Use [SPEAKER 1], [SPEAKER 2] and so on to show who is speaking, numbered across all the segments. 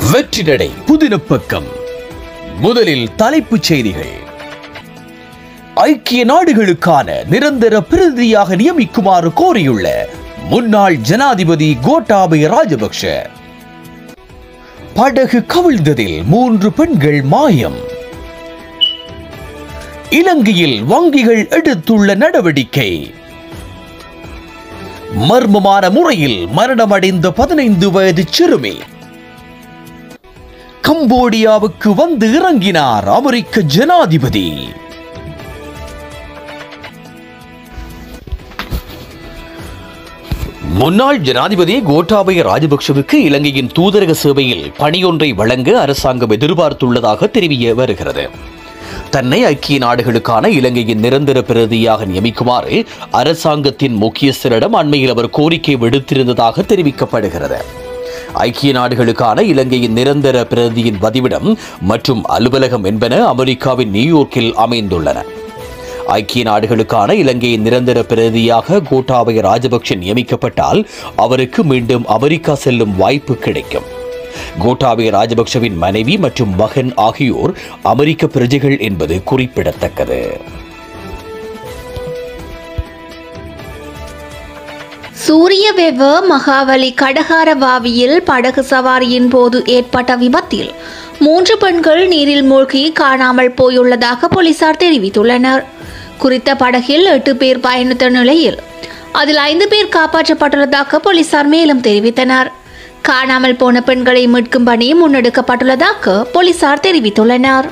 [SPEAKER 1] வெற்றி நடை புதின பக்கம் முதலில் தலைப்புச் செய்திகள் ஐக்கிய நாடுகளுக்கான நிரந்தர பிரதிநிதியாக நியமிக்குமாறு கோரியுள்ள முன்னாள் ஜனாதிபதி கோட்டாபய ராஜபக்ஷ படகு கவிழ்ந்ததில் மூன்று பெண்கள் மாயம் இலங்கையில் வங்கிகள் எடுத்துள்ள நடவடிக்கை மர்மமான முறையில் மரணமடைந்த பதினைந்து வயது சிறுமி கம்போடியாவுக்கு வந்து இறங்கினார் அமெரிக்க ஜனாதிபதி முன்னாள் ஜனாதிபதி கோட்டாபய ராஜபக்சவுக்கு இலங்கையின் தூதரக சேவையில் பணியொன்றை வழங்க அரசாங்கம் எதிர்பார்த்துள்ளதாக தெரிய வருகிறது தன்னை ஐக்கிய நாடுகளுக்கான இலங்கையின் நிரந்தர பிரதியாக நியமிக்குமாறு அரசாங்கத்தின் முக்கியஸ்தரிடம் அண்மையில் அவர் கோரிக்கை விடுத்திருந்ததாக தெரிவிக்கப்படுகிறது ஐக்கிய நாடுகளுக்கான இலங்கையின் நிரந்தர பிரதியின் பதிவிடம் மற்றும் அலுவலகம் என்பன அமெரிக்காவின் நியூயார்க்கில் அமைந்துள்ளன ஐக்கிய நாடுகளுக்கான இலங்கையின் நிரந்தர பிரதியாக கோட்டாபய ராஜபக்ஷ நியமிக்கப்பட்டால் அவருக்கு மீண்டும் அமெரிக்கா செல்லும் வாய்ப்பு கிடைக்கும் கோட்டாபய ராஜபக்ஷவின் மனைவி மற்றும் மகன் ஆகியோர் அமெரிக்க பிரஜைகள் என்பது குறிப்பிடத்தக்கது
[SPEAKER 2] சூரியவெவ மகாவலி கடகாரவாவியில் படகு சவாரியின் போது ஏற்பட்ட விபத்தில் மூன்று பெண்கள் நீரில் மூழ்கி காணாமல் போயுள்ளதாக போலீசார் தெரிவித்துள்ளனர் குறித்த படகில் எட்டு பேர் பயணித்த நிலையில் அதில் ஐந்து பேர் காப்பாற்றப்பட்டுள்ளதாக போலீசார் மேலும் தெரிவித்தனர் காணாமல் போன பெண்களை மீட்கும் பணி முன்னெடுக்கப்பட்டுள்ளதாக போலீசார் தெரிவித்துள்ளனர்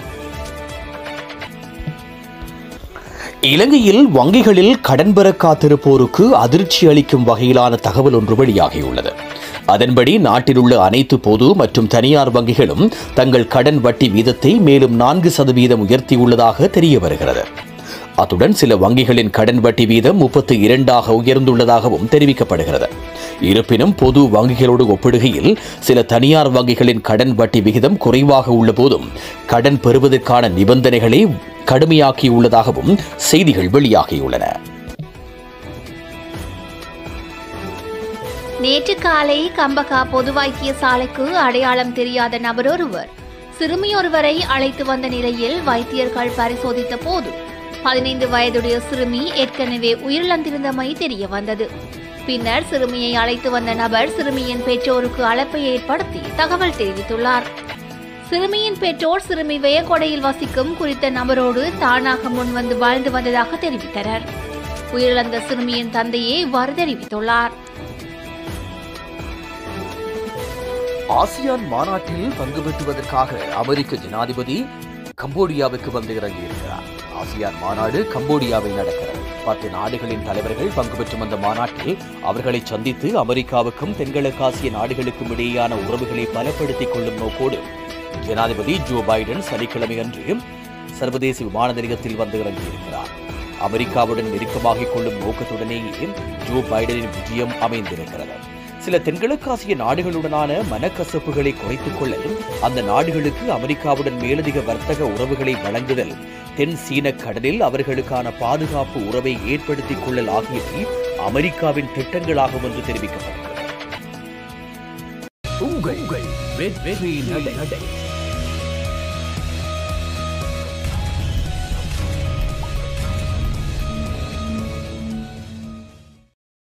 [SPEAKER 1] இலங்கையில் வங்கிகளில் கடன் பெற காத்திருப்போருக்கு அதிர்ச்சி அளிக்கும் வகையிலான தகவல் ஒன்று வெளியாகியுள்ளது அதன்படி நாட்டில் உள்ள அனைத்து பொது மற்றும் தனியார் வங்கிகளும் தங்கள் கடன் வட்டி வீதத்தை மேலும் நான்கு சதவீதம் உயர்த்தியுள்ளதாக தெரிய வருகிறது அத்துடன் சில வங்கிகளின் கடன் வட்டி வீதம் முப்பத்தி இரண்டாக உயர்ந்துள்ளதாகவும் தெரிவிக்கப்படுகிறது இருப்பினும் பொது வங்கிகளோடு ஒப்பிடுகையில் சில தனியார் வங்கிகளின் கடன் வட்டி விகிதம் குறைவாக உள்ள போதும் கடன் பெறுவதற்கான நிபந்தனைகளை கடுமையாக்கியுள்ளதாகவும் செய்திகள் வெளியாகியுள்ளன
[SPEAKER 2] நேற்று காலை கம்பகா பொது வைத்திய சாலைக்கு அடையாளம் தெரியாத நபர் ஒருவர் சிறுமியொருவரை அழைத்து வந்த நிலையில் வைத்தியர்கள் பரிசோதித்த போது பதினைந்து வயதுடைய சிறுமி ஏற்கனவே உயிரிழந்திருந்தமை தெரிய வந்தது பின்னர் சிறுமியை அழைத்து வந்த நபர் சிறுமியின் பெற்றோருக்கு அழைப்பை ஏற்படுத்தி தகவல் தெரிவித்துள்ளார் சிறுமியின் பெற்றோர் சிறுமி வேயகொடையில் வசிக்கும் குறித்த நபரோடு தானாக முன்வந்து வாழ்ந்து வந்ததாக தெரிவித்தனர் உயிரிழந்த சிறுமியின் தந்தையே இவ்வாறு தெரிவித்துள்ளார்
[SPEAKER 1] ஆசியான் மாநாட்டில் பங்கு பெற்றுவதற்காக அமெரிக்க ஜனாதிபதி கம்போடியாவுக்கு வந்து இறங்கியிருக்கிறார் ஆசியான் மாநாடு கம்போடியாவில் நடக்கிறது பத்து நாடுகளின் தலைவர்கள் பங்கு பெற்றும் அந்த மாநாட்டில் அவர்களை சந்தித்து அமெரிக்காவுக்கும் தென்கிழக்காசிய நாடுகளுக்கும் இடையேயான உறவுகளை பலப்படுத்திக் கொள்ளும் நோக்கோடு ஜனாதிபதி ஜோ பைடன் சனிக்கிழமை அன்று சர்வதேச விமான நிலையத்தில் வந்து இறங்கியிருக்கிறார் அமெரிக்காவுடன் நெருக்கமாகிக் கொள்ளும் நோக்கத்துடனேயே ஜோ பைடனின் விஜயம் அமைந்திருக்கிறது சில தென்கிழக்காசிய நாடுகளுடனான மனக்கசப்புகளை குறைத்துக் கொள்ள அந்த நாடுகளுக்கு அமெரிக்காவுடன் மேலதிக வர்த்தக உறவுகளை வழங்குதல் தென் சீன கடலில் அவர்களுக்கான பாதுகாப்பு உறவை ஏற்படுத்திக் கொள்ளல் ஆகியவை அமெரிக்காவின் திட்டங்களாகும் என்று தெரிவிக்கப்படுகிறது
[SPEAKER 3] உங்கள் வெற்றி நடை